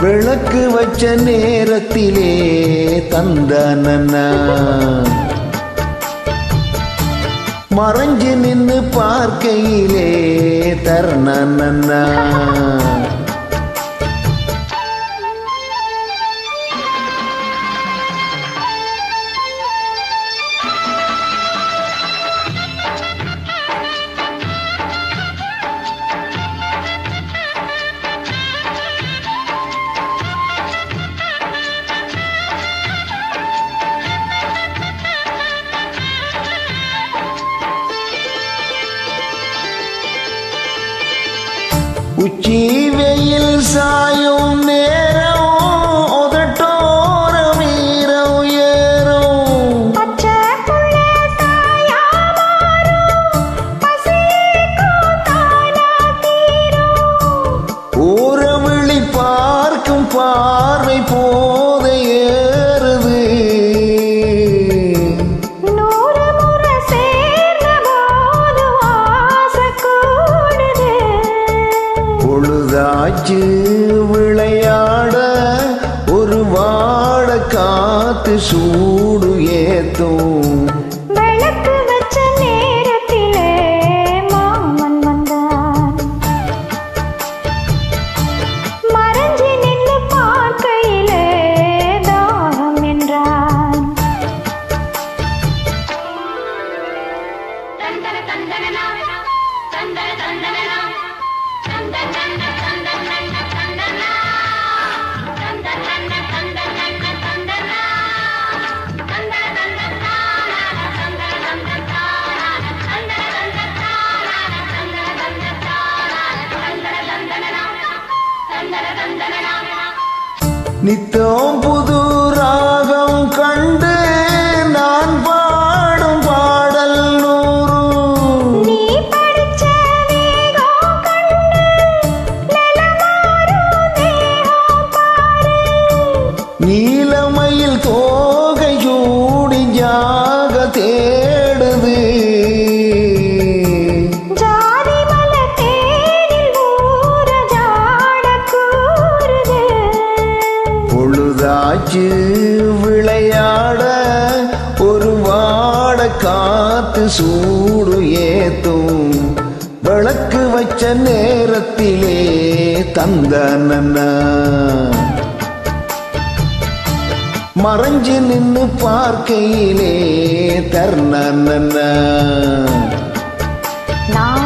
விளக்கு வச்ச நேரத்திலே தந்தானண்ணா மறைஞ்சு நின்னு பார்க்கையிலே தரணண்ணா உச்சி வெயில் சாயும் நேரம் உதட்டோர வீரம் ஏறும் பச்சை புள்ள தாயா மாறும் பசிக்கும் தானா தீரும் ஊரவிழி பார்க்கும் பார்வை போத ஏறுது நூறு முறை சேர்ந்த போது ஆசை கூடுது பொழுதாச்சு விளையாட ஒரு வாழ காத்து சூடு ஏத்தும் விளக்கு வச்ச நேரத்திலே மாமன் வந்தான் மறைஞ்சு நின்று பார்க்கையிலே தாகம் என்றான் தந்தன தந்தனா தந்தன தந்தனா தந்தன தந்தன தந்தன தந்தனா தந்தன தந்தன தந்தன தந்தனா தந்தன தந்தன தானா தந்தன தந்தன தானா தந்தன தந்தன தானா தந்தன தந்தன தானா தந்தன தந்தனா தந்தன தந்தனா நித்தம் புது ராகம் கண்டு நான் பாடும் பாடல் நூறு நீ படிச்ச வேகம் கண்டு நிலமாறும் தேகம் பாரு நீலமயில் தோகை சூடி ஜாக தேடுது ஜாதி மலர் தேனில் ஊற ஜாட கூறுது பொழுதாச்சு விளையாட ஒரு வாட காத்து சூடு ஏத்தும் விளக்கு வச்ச நேரத்திலே தந்தனன்னா மறைஞ்சு நின்னு பார்க்கையிலே தர்ணன்னா நான்